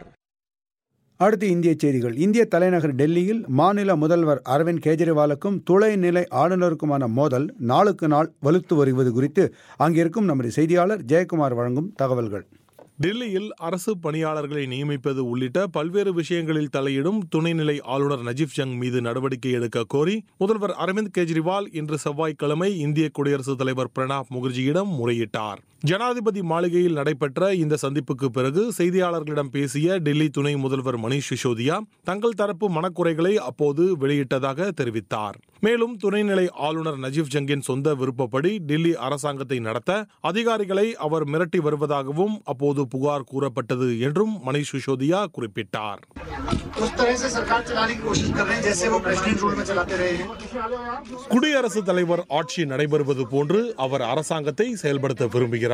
அடுத்து இந்திய செய்திகள் இந்திய தலைநகர் டெல்லியில் மாநில முதல்வர் அரவிந்த் கெஜ்ரிவாலுக்கும் துணைநிலை ஆளுநருக்குமான மோதல் நாளுக்கு நாள் வலுத்து வருவது குறித்து அங்கிருக்கும் நமது செய்தியாளர் ஜெயக்குமார் வழங்கும் தகவல்கள் டெல்லியில் அரசு பணியாளர்களை நியமிப்பது உள்ளிட்ட பல்வேறு விஷயங்களில் தலையிடும் துணைநிலை ஆளுநர் நஜீப் ஜங் மீது நடவடிக்கை எடுக்க கோரி முதல்வர் அரவிந்த் கெஜ்ரிவால் இன்று செவ்வாய்க்கிழமை இந்திய குடியரசுத் தலைவர் பிரணாப் முகர்ஜியிடம் முறையிட்டார் ஜனாதிபதி மாளிகையில் நடைபெற்ற இந்த சந்திப்புக்கு பிறகு செய்தியாளர்களிடம் பேசிய டெல்லி துணை முதல்வர் மணீஷ் சிசோதியா தங்கள் தரப்பு மனக்குறைகளை அப்போது வெளியிட்டதாக தெரிவித்தார் மேலும் துணைநிலை ஆளுநர் நஜீப் ஜங்கின் சொந்த விருப்பப்படி டெல்லி அரசாங்கத்தை நடத்த அதிகாரிகளை அவர் மிரட்டி வருவதாகவும் அப்போது புகார் கூறப்பட்டது என்றும் மணீஷ் சிசோதியா குறிப்பிட்டார் उस तरह से सरकार चलाने की कोशिश कर रहे हैं जैसे वो प्रेसिडेंट रूल में चलाते रहे हैं குடியரசுத் தலைவர் ஆட்சி நடைபெறுவது போன்று அவர் அரசாங்கத்தை செயல்படுத்த விரும்புகிறார்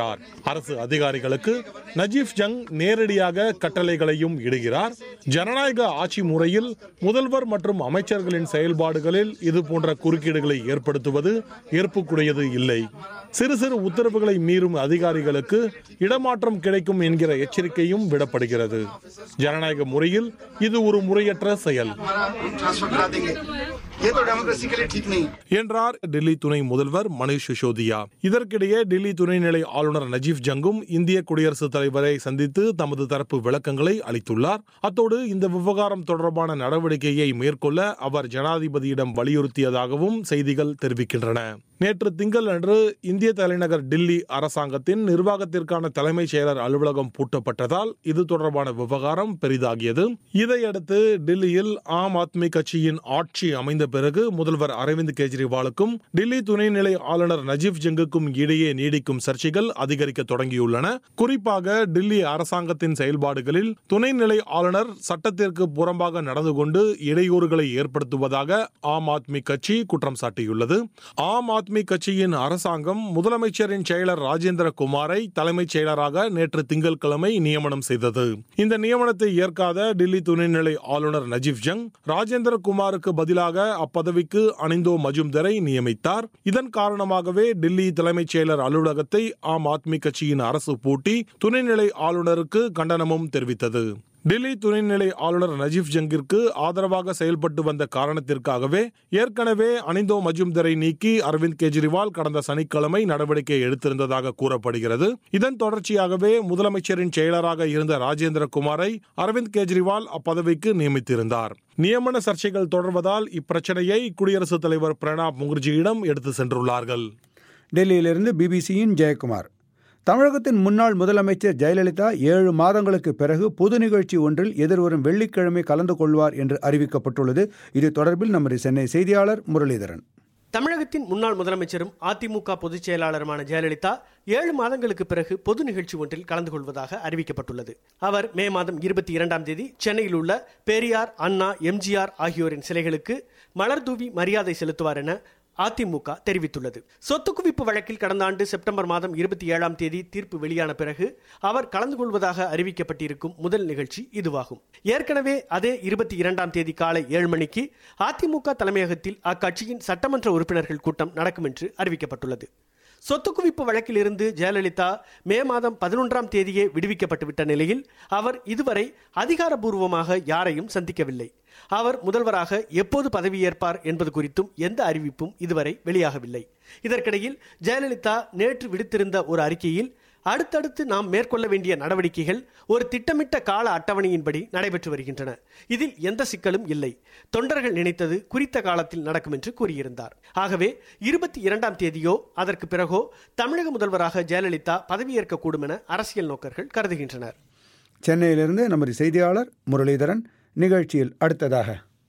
வருகிறார் அரசு அதிகாரிகளுக்கு நஜீப் ஜங் நேரடியாக கட்டளைகளையும் இடுகிறார் ஜனநாயக ஆட்சி முறையில் முதல்வர் மற்றும் அமைச்சர்களின் செயல்பாடுகளில் இது போன்ற குறுக்கீடுகளை ஏற்படுத்துவது ஏற்புக்குடையது இல்லை சிறு சிறு உத்தரவுகளை மீறும் அதிகாரிகளுக்கு இடமாற்றம் கிடைக்கும் என்கிற எச்சரிக்கையும் விடப்படுகிறது ஜனநாயக முறையில் இது ஒரு முறையற்ற செயல் ट्रांसफर करा देंगे ये तो डेमोक्रेसी के लिए ठीक नहीं என்றார் டெல்லி துணை முதல்வர் மணிஷ் சிசோதியா இதற்கிடையே டெல்லி துணைநிலை ஆளுநர் நஜீப் ஜங்கும் இந்திய குடியரசுத் தலைவரை சந்தித்து தமது தரப்பு விளக்கங்களை அளித்துள்ளார் அத்தோடு இந்த விவகாரம் தொடர்பான நடவடிக்கையை மேற்கொள்ள அவர் ஜனாதிபதியிடம் வலியுறுத்தியதாகவும் செய்திகள் தெரிவிக்கின்றன நேற்று திங்கள் அன்று இந்திய தலைநகர் டில்லி அரசாங்கத்தின் நிர்வாகத்திற்கான தலைமைச் செயலர் அலுவலகம் பூட்டப்பட்டதால் இது தொடர்பான விவகாரம் பெரிதாகியது இதையடுத்து டில்லியில் ஆம் ஆத்மி கட்சியின் ஆட்சி அமைந்த பிறகு முதல்வர் அரவிந்த் கெஜ்ரிவாலுக்கும் டில்லி துணைநிலை ஆளுநர் நஜீப் ஜங்குக்கும் இடையே நீடிக்கும் சர்ச்சைகள் அதிகரிக்க தொடங்கியுள்ளன குறிப்பாக டில்லி அரசாங்கத்தின் செயல்பாடுகளில் துணைநிலை ஆளுநர் சட்டத்திற்கு புறம்பாக நடந்து கொண்டு இடையூறுகளை ஏற்படுத்துவதாக ஆம் ஆத்மி கட்சி குற்றம் சாட்டியுள்ளது ஆம் ஆத்மி கட்சியின் அரசாங்கம் முதலமைச்சரின் செயலர் ராஜேந்திர குமாரை தலைமைச் செயலராக நேற்று திங்கட்கிழமை நியமனம் செய்தது இந்த நியமனத்தை ஏற்காத டில்லி துணைநிலை ஆளுநர் நஜீப் ஜங் ராஜேந்திர குமாருக்கு பதிலாக அப்பதவிக்கு அனிந்தோ மஜும்தரை நியமித்தார் இதன் காரணமாகவே டில்லி தலைமைச் செயலர் அலுவலகத்தை ஆம் ஆத்மி கட்சியின் அரசு பூட்டி துணைநிலை ஆளுநருக்கு கண்டனமும் தெரிவித்தது டெல்லி துணைநிலை ஆளுநர் நஜீப் ஜங்கிற்கு ஆதரவாக செயல்பட்டு வந்த காரணத்திற்காகவே ஏற்கனவே அனிந்தோ மஜும்தரை நீக்கி அரவிந்த் கெஜ்ரிவால் கடந்த சனிக்கிழமை நடவடிக்கை எடுத்திருந்ததாக கூறப்படுகிறது இதன் தொடர்ச்சியாகவே முதலமைச்சரின் செயலராக இருந்த ராஜேந்திர குமாரை அரவிந்த் கெஜ்ரிவால் அப்பதவிக்கு நியமித்திருந்தார் நியமன சர்ச்சைகள் தொடர்வதால் இப்பிரச்சனையை குடியரசுத் தலைவர் பிரணாப் முகர்ஜியிடம் எடுத்து சென்றுள்ளார்கள் டெல்லியிலிருந்து பிபிசியின் ஜெயக்குமார் தமிழகத்தின் முன்னாள் முதலமைச்சர் ஜெயலலிதா ஏழு மாதங்களுக்கு பிறகு பொது நிகழ்ச்சி ஒன்றில் எதிர்வரும் வெள்ளிக்கிழமை கலந்து கொள்வார் என்று அறிவிக்கப்பட்டுள்ளது இது தொடர்பில் நமது சென்னை செய்தியாளர் முரளிதரன் தமிழகத்தின் முன்னாள் முதலமைச்சரும் அதிமுக பொதுச் செயலாளருமான ஜெயலலிதா ஏழு மாதங்களுக்கு பிறகு பொது நிகழ்ச்சி ஒன்றில் கலந்து கொள்வதாக அறிவிக்கப்பட்டுள்ளது அவர் மே மாதம் இருபத்தி இரண்டாம் தேதி சென்னையில் உள்ள பெரியார் அண்ணா எம்ஜிஆர் ஆகியோரின் சிலைகளுக்கு மலர் தூவி மரியாதை செலுத்துவார் என அதிமுக தெரிவித்துள்ளது சொத்து குவிப்பு வழக்கில் கடந்த ஆண்டு செப்டம்பர் மாதம் இருபத்தி ஏழாம் தேதி தீர்ப்பு வெளியான பிறகு அவர் கலந்து கொள்வதாக அறிவிக்கப்பட்டிருக்கும் முதல் நிகழ்ச்சி இதுவாகும் ஏற்கனவே அதே இருபத்தி இரண்டாம் தேதி காலை ஏழு மணிக்கு அதிமுக தலைமையகத்தில் அக்கட்சியின் சட்டமன்ற உறுப்பினர்கள் கூட்டம் நடக்கும் என்று அறிவிக்கப்பட்டுள்ளது சொத்து குவிப்பு வழக்கில் இருந்து ஜெயலலிதா மே மாதம் பதினொன்றாம் தேதியே விடுவிக்கப்பட்டுவிட்ட நிலையில் அவர் இதுவரை அதிகாரபூர்வமாக யாரையும் சந்திக்கவில்லை அவர் முதல்வராக எப்போது பதவியேற்பார் என்பது குறித்தும் எந்த அறிவிப்பும் இதுவரை வெளியாகவில்லை இதற்கிடையில் ஜெயலலிதா நேற்று விடுத்திருந்த ஒரு அறிக்கையில் அடுத்தடுத்து நாம் மேற்கொள்ள வேண்டிய நடவடிக்கைகள் ஒரு திட்டமிட்ட கால அட்டவணையின்படி நடைபெற்று வருகின்றன இதில் எந்த சிக்கலும் இல்லை தொண்டர்கள் நினைத்தது குறித்த காலத்தில் நடக்கும் என்று கூறியிருந்தார் ஆகவே இருபத்தி இரண்டாம் தேதியோ அதற்கு பிறகோ தமிழக முதல்வராக ஜெயலலிதா பதவியேற்கக்கூடும் என அரசியல் நோக்கர்கள் கருதுகின்றனர் சென்னையிலிருந்து நமது செய்தியாளர் முரளிதரன் நிகழ்ச்சியில் அடுத்ததாக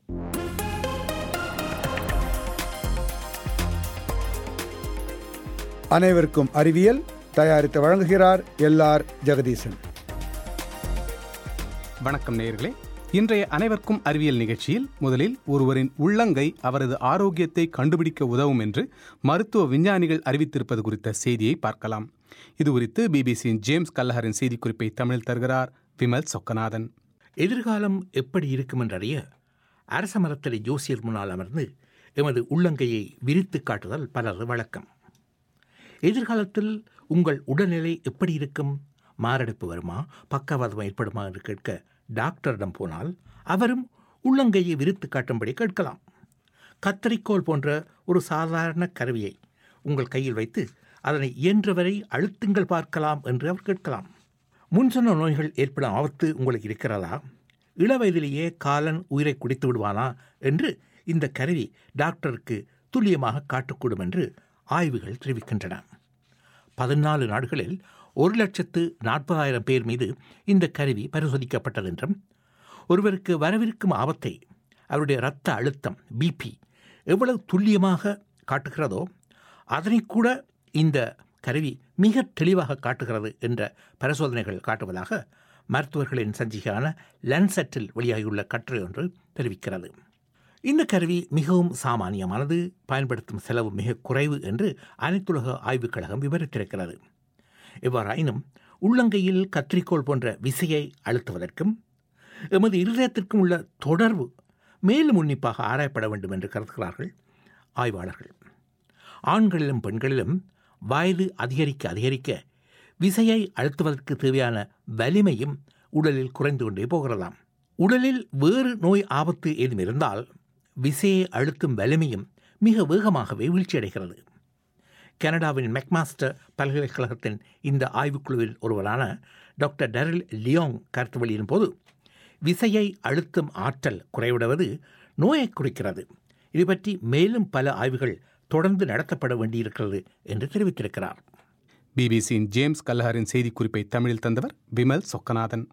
அனைவருக்கும் அறிவியல் தயாரித்து வழங்குகிறார் எல்ஆர் ஜெகதீசன் வணக்கம் நேயர்களே இன்றைய அனைவருக்கும் அறிவியல் நிகழ்ச்சியில் முதலில் ஒருவரின் உள்ளங்கை அவரது ஆரோக்கியத்தை கண்டுபிடிக்க உதவும் என்று மருத்துவ விஞ்ஞானிகள் அறிவித்திருப்பது குறித்த செய்தியை பார்க்கலாம் இது குறித்து பிபிசியின் ஜேம்ஸ் கல்லஹரின் செய்திக்குறிப்பை தமிழில் தருகிறார் விமல் சொக்கநாதன் எதிர்காலம் எப்படி இருக்கும் என்றறிய அரச மரத்தடி ஜோசியர் முன்னால் அமர்ந்து எமது உள்ளங்கையை விரித்து காட்டுதல் பலரது வழக்கம் எதிர்காலத்தில் உங்கள் உடல்நிலை எப்படி இருக்கும் மாரடைப்பு வருமா பக்கவாதம் ஏற்படுமா என்று கேட்க டாக்டரிடம் போனால் அவரும் உள்ளங்கையை விரித்து காட்டும்படி கேட்கலாம் கத்தரிக்கோல் போன்ற ஒரு சாதாரண கருவியை உங்கள் கையில் வைத்து அதனை இயன்றவரை அழுத்துங்கள் பார்க்கலாம் என்று அவர் கேட்கலாம் முன் சொன்ன நோய்கள் ஏற்படும் ஆபத்து உங்களுக்கு இருக்கிறதா இளவயதிலேயே காலன் உயிரை குடித்து விடுவானா என்று இந்த கருவி டாக்டருக்கு துல்லியமாக காட்டக்கூடும் என்று ஆய்வுகள் தெரிவிக்கின்றன பதினாலு நாடுகளில் ஒரு லட்சத்து நாற்பதாயிரம் பேர் மீது இந்த கருவி பரிசோதிக்கப்பட்டதென்றும் ஒருவருக்கு வரவிருக்கும் ஆபத்தை அவருடைய இரத்த அழுத்தம் பிபி எவ்வளவு துல்லியமாக காட்டுகிறதோ அதனை கூட இந்த கருவி மிக தெளிவாக காட்டுகிறது என்ற பரிசோதனைகள் காட்டுவதாக மருத்துவர்களின் சஞ்சிகையான லன்செட்டில் வெளியாகியுள்ள கட்டுரை ஒன்று தெரிவிக்கிறது இந்த கருவி மிகவும் சாமானியமானது பயன்படுத்தும் செலவு மிக குறைவு என்று அனைத்துலக ஆய்வுக் கழகம் விவரித்திருக்கிறது எவ்வாறாயினும் உள்ளங்கையில் கத்திரிக்கோள் போன்ற விசையை அழுத்துவதற்கும் எமது இருதயத்திற்கும் உள்ள தொடர்பு மேலும் உன்னிப்பாக ஆராயப்பட வேண்டும் என்று கருதுகிறார்கள் ஆய்வாளர்கள் ஆண்களிலும் பெண்களிலும் வயது அதிகரிக்க அதிகரிக்க விசையை அழுத்துவதற்கு தேவையான வலிமையும் உடலில் குறைந்து கொண்டே போகிறதாம் உடலில் வேறு நோய் ஆபத்து ஏதும் இருந்தால் விசையை அழுத்தும் வலிமையும் மிக வேகமாகவே வீழ்ச்சியடைகிறது கனடாவின் மெக்மாஸ்டர் பல்கலைக்கழகத்தின் இந்த ஆய்வுக்குழுவில் ஒருவரான டாக்டர் டெரில் லியோங் கருத்து வெளியின் போது விசையை அழுத்தும் ஆற்றல் குறைவிடுவது நோயை குறிக்கிறது இது பற்றி மேலும் பல ஆய்வுகள் தொடர்ந்து நடத்தப்பட வேண்டியிருக்கிறது என்று தெரிவித்திருக்கிறார் பிபிசியின் ஜேம்ஸ் கல்லஹரின் செய்திக்குறிப்பை தமிழில் தந்தவர் விமல் சொக்கநாதன்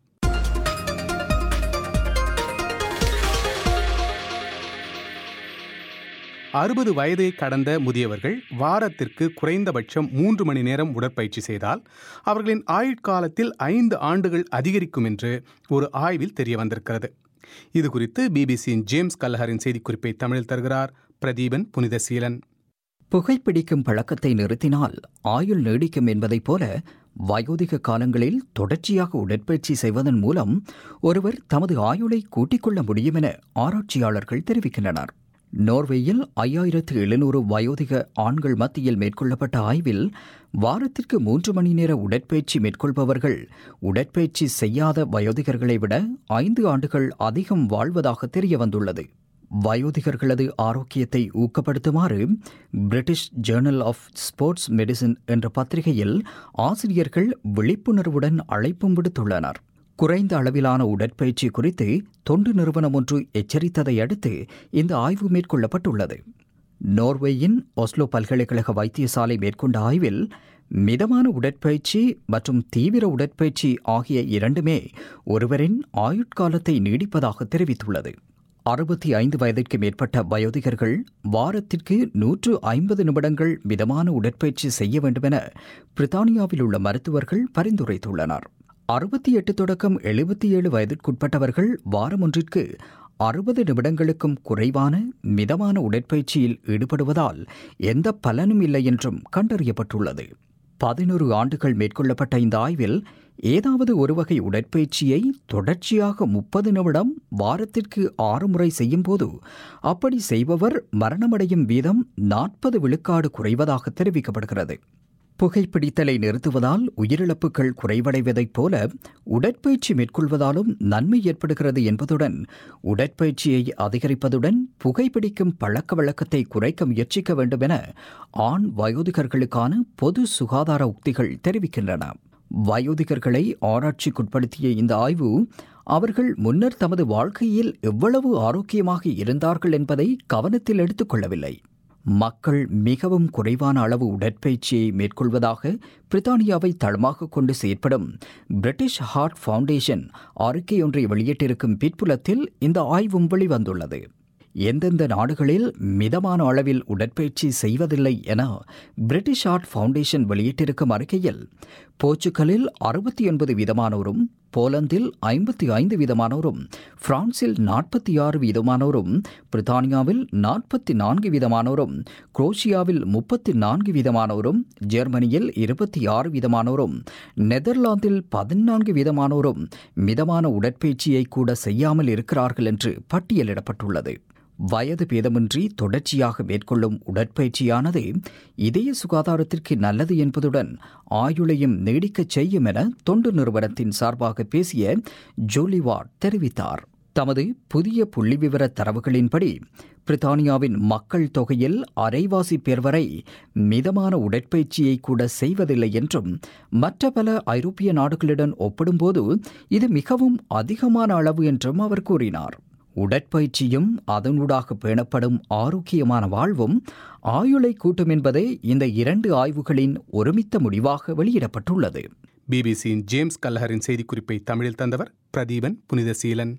அறுபது வயதை கடந்த முதியவர்கள் வாரத்திற்கு குறைந்தபட்சம் மூன்று மணி நேரம் உடற்பயிற்சி செய்தால் அவர்களின் ஆயுட்காலத்தில் ஐந்து ஆண்டுகள் அதிகரிக்கும் என்று ஒரு ஆய்வில் தெரிய வந்திருக்கிறது இது குறித்து பிபிசியின் ஜேம்ஸ் கல்லஹரின் செய்திக்குறிப்பை தமிழில் தருகிறார் பிரதீபன் புனிதசீலன் புகைப்பிடிக்கும் பழக்கத்தை நிறுத்தினால் ஆயுள் நீடிக்கும் என்பதைப் போல வயோதிக காலங்களில் தொடர்ச்சியாக உடற்பயிற்சி செய்வதன் மூலம் ஒருவர் தமது ஆயுளை கூட்டிக் கொள்ள முடியும் என ஆராய்ச்சியாளர்கள் தெரிவிக்கின்றனர் நோர்வேயில் ஐயாயிரத்து எழுநூறு வயோதிக ஆண்கள் மத்தியில் மேற்கொள்ளப்பட்ட ஆய்வில் வாரத்திற்கு மூன்று மணி நேர உடற்பயிற்சி மேற்கொள்பவர்கள் உடற்பயிற்சி செய்யாத வயோதிகர்களை விட ஐந்து ஆண்டுகள் அதிகம் வாழ்வதாக தெரிய வந்துள்ளது வயோதிகர்களது ஆரோக்கியத்தை ஊக்கப்படுத்துமாறு British journal of sports medicine என்ற பத்திரிகையில் ஆசிரியர்கள் விழிப்புணர்வுடன் அழைப்பும் விடுத்துள்ளனர் குறைந்த அளவிலான உடற்பயிற்சி குறித்து தொண்டு நிறுவனம் ஒன்று எச்சரித்ததை அடுத்து இந்த ஆய்வு மேற்கொள்ளப்பட்டுள்ளது நோர்வேயின் ஒஸ்லோ பல்கலைக்கழக வைத்தியசாலை மேற்கொண்ட ஆய்வில் மிதமான உடற்பயிற்சி மற்றும் தீவிர உடற்பயிற்சி ஆகிய இரண்டுமே ஒருவரின் ஆயுட்காலத்தை நீடிப்பதாக தெரிவித்துள்ளது அறுபத்தி ஐந்து வயதிற்கு மேற்பட்ட வயோதிகர்கள் வாரத்திற்கு நூற்று ஐம்பது நிமிடங்கள் மிதமான உடற்பயிற்சி செய்ய வேண்டுமென பிரித்தானியாவில் உள்ள மருத்துவர்கள் பரிந்துரைத்துள்ளனர் அறுபத்தி எட்டு தொடக்கம் எழுபத்தி ஏழு வயதிற்குட்பட்டவர்கள் வாரம் ஒன்றிற்கு அறுபது நிமிடங்களுக்கும் குறைவான மிதமான உடற்பயிற்சியில் ஈடுபடுவதால் எந்த பலனும் இல்லை என்றும் கண்டறியப்பட்டுள்ளது பதினொரு ஆண்டுகள் மேற்கொள்ளப்பட்ட இந்த ஆய்வில் ஏதாவது ஒரு வகை உடற்பயிற்சியை தொடர்ச்சியாக முப்பது நிமிடம் வாரத்திற்கு ஆறு முறை செய்யும்போது அப்படி செய்பவர் மரணமடையும் வீதம் நாற்பது விழுக்காடு குறைவதாக தெரிவிக்கப்படுகிறது புகைப்பிடித்தலை நிறுத்துவதால் உயிரிழப்புகள் குறைவடைவதைப் போல உடற்பயிற்சி மேற்கொள்வதாலும் நன்மை ஏற்படுகிறது என்பதுடன் உடற்பயிற்சியை அதிகரிப்பதுடன் புகைப்பிடிக்கும் பழக்க வழக்கத்தை குறைக்க முயற்சிக்க வேண்டும் என ஆண் வயோதிகர்களுக்கான பொது சுகாதார உக்திகள் தெரிவிக்கின்றன வயோதிகர்களை ஆராய்ச்சிக்குட்படுத்திய இந்த ஆய்வு அவர்கள் முன்னர் தமது வாழ்க்கையில் எவ்வளவு ஆரோக்கியமாக இருந்தார்கள் என்பதை கவனத்தில் எடுத்துக்கொள்ளவில்லை மக்கள் மிகவும் குறைவான அளவு உடற்பயிற்சியை மேற்கொள்வதாக பிரித்தானியாவை தளமாக கொண்டு செயற்படும் பிரிட்டிஷ் ஹார்ட் ஃபவுண்டேஷன் அறிக்கையொன்றை வெளியிட்டிருக்கும் பிற்புலத்தில் இந்த ஆய்வும் வெளிவந்துள்ளது எந்தெந்த நாடுகளில் மிதமான அளவில் உடற்பயிற்சி செய்வதில்லை என பிரிட்டிஷ் ஆர்ட் ஃபவுண்டேஷன் வெளியிட்டிருக்கும் அறிக்கையில் போர்ச்சுகலில் அறுபத்தி ஒன்பது வீதமானோரும் போலந்தில் ஐம்பத்தி ஐந்து வீதமானோரும் பிரான்சில் நாற்பத்தி ஆறு வீதமானோரும் பிரித்தானியாவில் நாற்பத்தி நான்கு வீதமானோரும் குரோஷியாவில் முப்பத்தி நான்கு வீதமானோரும் ஜெர்மனியில் இருபத்தி ஆறு வீதமானோரும் நெதர்லாந்தில் பதினான்கு வீதமானோரும் மிதமான உடற்பயிற்சியை கூட செய்யாமல் இருக்கிறார்கள் என்று பட்டியலிடப்பட்டுள்ளது வயது பேதமின்றி தொடர்ச்சியாக மேற்கொள்ளும் உடற்பயிற்சியானது இதய சுகாதாரத்திற்கு நல்லது என்பதுடன் ஆயுளையும் நீடிக்கச் செய்யும் என தொண்டு நிறுவனத்தின் சார்பாக பேசிய ஜோலிவாட் தெரிவித்தார் தமது புதிய புள்ளிவிவர தரவுகளின்படி பிரித்தானியாவின் மக்கள் தொகையில் அரைவாசி பேர் வரை மிதமான உடற்பயிற்சியை கூட செய்வதில்லை என்றும் மற்ற பல ஐரோப்பிய நாடுகளுடன் ஒப்பிடும்போது இது மிகவும் அதிகமான அளவு என்றும் அவர் கூறினார் உடற்பயிற்சியும் அதனூடாக பேணப்படும் ஆரோக்கியமான வாழ்வும் ஆயுளை கூட்டும் என்பதே இந்த இரண்டு ஆய்வுகளின் ஒருமித்த முடிவாக வெளியிடப்பட்டுள்ளது பிபிசியின் ஜேம்ஸ் கல்லஹரின் செய்திக்குறிப்பை தமிழில் தந்தவர் பிரதீபன் புனிதசீலன்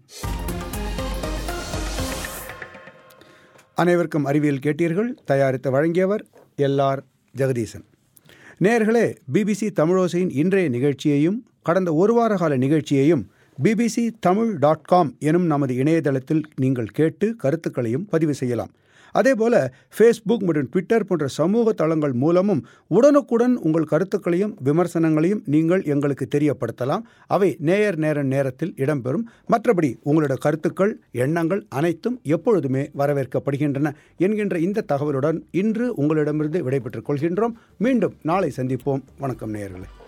அனைவருக்கும் அறிவியல் கேட்டீர்கள் தயாரித்து வழங்கியவர் எல்ஆர் ஜெகதீசன் நேயர்களே பிபிசி தமிழோசையின் இன்றைய நிகழ்ச்சியையும் கடந்த ஒரு வார கால நிகழ்ச்சியையும் பிபிசி தமிழ் டாட் காம் எனும் நமது இணையதளத்தில் நீங்கள் கேட்டு கருத்துக்களையும் பதிவு செய்யலாம் அதேபோல ஃபேஸ்புக் மற்றும் ட்விட்டர் போன்ற சமூக தளங்கள் மூலமும் உடனுக்குடன் உங்கள் கருத்துக்களையும் விமர்சனங்களையும் நீங்கள் எங்களுக்கு தெரியப்படுத்தலாம் அவை நேயர் நேர நேரத்தில் இடம்பெறும் மற்றபடி உங்களோட கருத்துக்கள் எண்ணங்கள் அனைத்தும் எப்பொழுதுமே வரவேற்கப்படுகின்றன என்கின்ற இந்த தகவலுடன் இன்று உங்களிடமிருந்து விடைபெற்றுக் கொள்கின்றோம் மீண்டும் நாளை சந்திப்போம் வணக்கம் நேயர்களே